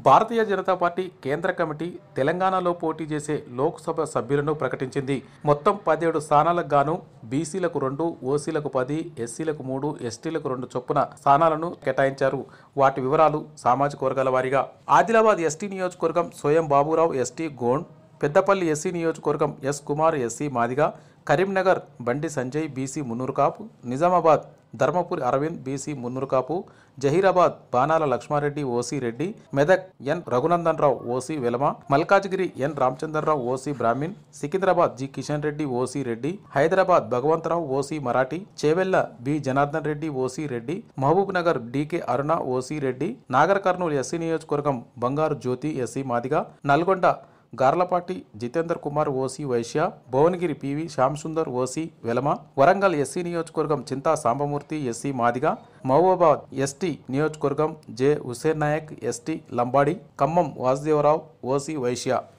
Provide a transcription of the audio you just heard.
భారతీయ Janata Party కేంద్ర committee తెలంగాణలో పోటీ చేసే లోక్సభ సభ్యులను ప్రకటించింది మొత్తం పదిహేడు స్థానాలకు గాను బీసీలకు రెండు ఓసీలకు పది ఎస్సీలకు మూడు ఎస్టీలకు రెండు చొప్పున స్థానాలను కేటాయించారు వాటి వివరాలు సామాజిక వర్గాల వారీగా ఆదిలాబాద్ ఎస్టీ నియోజకవర్గం స్వయం బాబురావు ఎస్టీ గోండ్ పెద్దపల్లి ఎస్సీ నియోజకవర్గం S Kumar SC Madiga Karimnagar Bandi Sanjay BC Munnuru Kapu Nizamabad Dharmapuri Arvind BC Munnuru Kapu Zaheerabad Banala Laxma Reddy OC Reddy Medak N Raghunandan Rao OC Velama Malkajgiri N Ramachandra Rao OC Brahmin Secunderabad G Kishan Reddy OC Reddy Hyderabad Bhagavantha Rao OC Marathi Chevella B Janardhan Reddy OC Reddy Mahabubnagar DK Aruna OC Reddy Nagarkurnool SC నియోజకవర్గం బంగారు జ్యోతి SC Madiga Nalgonda Garlapati Jitender Kumar OC Vysya Bhuvanagiri PV Shyam Sundar OC Velama Warangal SC నియోజకవర్గం చింతా సాంబమూర్తి ఎస్సీ మాదిగా మహబూబాబాద్ ఎస్టీ నియోజకవర్గం J Hussain Naik ST Lambadi Khammam Vasudeva Rao OC Vysya